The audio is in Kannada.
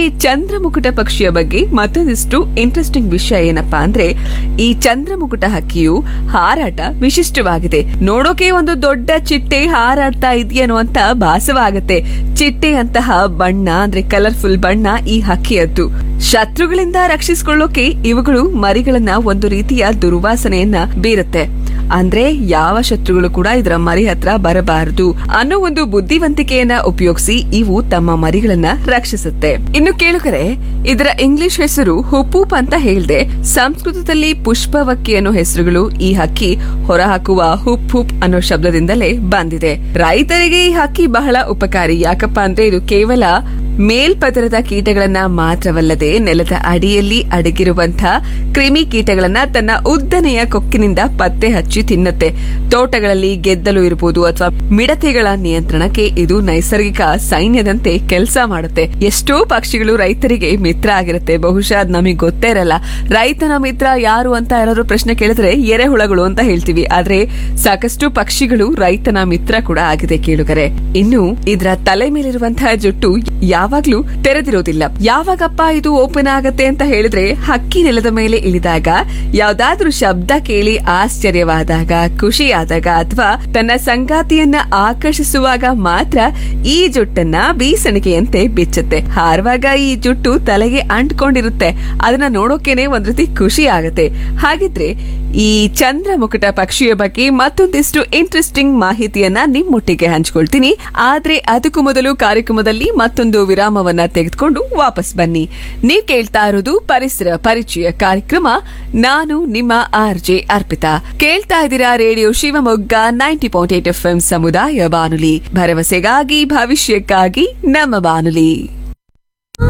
ಚಂದ್ರಮುಕುಟ ಪಕ್ಷಿಯ ಬಗ್ಗೆ ಮತ್ತೊಂದಿಷ್ಟು ಇಂಟ್ರೆಸ್ಟಿಂಗ್ ವಿಷಯ ಏನಪ್ಪಾ ಅಂದ್ರೆ ಈ ಚಂದ್ರಮುಕುಟ ಹಕ್ಕಿಯು ಹಾರಾಟ ವಿಶಿಷ್ಟವಾಗಿದೆ ನೋಡೋಕೆ ಒಂದು ದೊಡ್ಡ ಚಿಟ್ಟೆ ಹಾರಾಡ್ತಾ ಇದೆಯೇನೋ ಅಂತ ಭಾಸವಾಗತ್ತೆ ಚಿಟ್ಟೆಯಂತಹ ಬಣ್ಣ ಅಂದ್ರೆ ಕಲರ್ಫುಲ್ ಬಣ್ಣ ಈ ಹಕ್ಕಿಯದ್ದು ಶತ್ರುಗಳಿಂದ ರಕ್ಷಿಸಿಕೊಳ್ಳೋಕೆ ಇವುಗಳು ಮರಿಗಳನ್ನ ಒಂದು ರೀತಿಯ ದುರ್ವಾಸನೆಯನ್ನ ಬೀರುತ್ತೆ ಅಂದ್ರೆ ಯಾವ ಶತ್ರುಗಳು ಕೂಡ ಇದರ ಮರಿ ಹತ್ರ ಬರಬಾರದು ಅನ್ನೋ ಒಂದು ಬುದ್ಧಿವಂತಿಕೆಯನ್ನ ಉಪಯೋಗಿಸಿ ಇವು ತಮ್ಮ ಮರಿಗಳನ್ನ ರಕ್ಷಿಸುತ್ತೆ ಇನ್ನು ಕೇಳುಗರೆ ಇದರ ಇಂಗ್ಲಿಷ್ ಹೆಸರು ಹುಪ್ಪೂಪ್ ಅಂತ ಹೇಳ್ದೆ ಸಂಸ್ಕೃತದಲ್ಲಿ ಪುಷ್ಪವಕ್ಕಿ ಅನ್ನೋ ಹೆಸರುಗಳು ಈ ಹಕ್ಕಿ ಹೊರಹಾಕುವ ಹುಪ್ ಹುಪ್ ಅನ್ನೋ ಶಬ್ದದಿಂದಲೇ ಬಂದಿದೆ ರೈತರಿಗೆ ಈ ಹಕ್ಕಿ ಬಹಳ ಉಪಕಾರಿ ಯಾಕಪ್ಪ ಅಂದ್ರೆ ಇದು ಕೇವಲ ಮೇಲ್ಪದರದ ಕೀಟಗಳನ್ನ ಮಾತ್ರವಲ್ಲದೆ ನೆಲದ ಅಡಿಯಲ್ಲಿ ಅಡಗಿರುವಂತಹ ಕ್ರಿಮಿ ಕೀಟಗಳನ್ನ ತನ್ನ ಉದ್ದನೆಯ ಕೊಕ್ಕಿನಿಂದ ಪತ್ತೆ ಹಚ್ಚಿ ತಿನ್ನುತ್ತೆ ತೋಟಗಳಲ್ಲಿ ಗೆದ್ದಲು ಇರಬಹುದು ಅಥವಾ ಮಿಡತೆಗಳ ನಿಯಂತ್ರಣಕ್ಕೆ ಇದು ನೈಸರ್ಗಿಕ ಸೈನ್ಯದಂತೆ ಕೆಲಸ ಮಾಡುತ್ತೆ ಎಷ್ಟೋ ಪಕ್ಷಿಗಳು ರೈತರಿಗೆ ಮಿತ್ರ ಆಗಿರುತ್ತೆ ಬಹುಶಃ ಅದ್ ನಮಗೆ ಗೊತ್ತೇ ಇರಲ್ಲ ರೈತನ ಮಿತ್ರ ಯಾರು ಅಂತ ಯಾರಾದ್ರೂ ಪ್ರಶ್ನೆ ಕೇಳಿದ್ರೆ ಎರೆಹುಳಗಳು ಅಂತ ಹೇಳ್ತೀವಿ ಆದ್ರೆ ಸಾಕಷ್ಟು ಪಕ್ಷಿಗಳು ರೈತನ ಮಿತ್ರ ಕೂಡ ಆಗಿದೆ ಕೇಳುಗರೆ ಇನ್ನು ಇದರ ತಲೆ ಮೇಲಿರುವಂತಹ ಜುಟ್ಟು ಯಾವಾಗ್ಲೂ ತೆರೆದಿರೋದಿಲ್ಲ ಯಾವಾಗಪ್ಪ ಇದು ಓಪನ್ ಆಗತ್ತೆ ಅಂತ ಹೇಳಿದ್ರೆ ಹಕ್ಕಿ ನೆಲದ ಮೇಲೆ ಇಳಿದಾಗ ಯಾವ್ದಾದ್ರೂ ಶಬ್ದ ಕೇಳಿ ಆಶ್ಚರ್ಯವಾದಾಗ ಖುಷಿಯಾದಾಗ ಅಥವಾ ತನ್ನ ಸಂಗಾತಿಯನ್ನ ಆಕರ್ಷಿಸುವಾಗ ಮಾತ್ರ ಈ ಜುಟ್ಟನ್ನ ಬೀಸಣಿಗೆಯಂತೆ ಬಿಚ್ಚುತ್ತೆ ಹಾರುವಾಗ ಈ ಜುಟ್ಟು ತಲೆಗೆ ಅಂಟ್ಕೊಂಡಿರುತ್ತೆ ಅದನ್ನ ನೋಡೋಕೆನೆ ಒಂದ್ ರೀತಿ ಖುಷಿ ಆಗತ್ತೆ ಹಾಗಿದ್ರೆ ಈ ಚಂದ್ರ ಮುಕುಟ ಪಕ್ಷಿಯ ಬಗ್ಗೆ ಮತ್ತೊಂದಿಷ್ಟು ಇಂಟ್ರೆಸ್ಟಿಂಗ್ ಮಾಹಿತಿಯನ್ನ ನಿಮ್ಮೊಟ್ಟಿಗೆ ಹಂಚ್ಕೊಳ್ತೀನಿ ಆದ್ರೆ ಅದಕ್ಕೂ ಮೊದಲು ಕಾರ್ಯಕ್ರಮದಲ್ಲಿ ಮತ್ತೊಂದು ವಿರಾಮವನ್ನ ತೆಗೆದುಕೊಂಡು ವಾಪಸ್ ಬನ್ನಿ ನೀವ್ ಕೇಳ್ತಾ ಇರೋದು ಪರಿಸರ ಪರಿಚಯ ಕಾರ್ಯಕ್ರಮ ನಾನು ನಿಮ್ಮ ಆರ್ ಜೆ ಅರ್ಪಿತಾ ಕೇಳ್ತಾ ಇದ್ದೀರಾ radio Shivamogga ninety point eight F ಸಮುದಾಯ ಬಾನುಲಿ ಭರವಸೆಗಾಗಿ ಭವಿಷ್ಯಕ್ಕಾಗಿ ನಮ್ಮ ಬಾನುಲಿ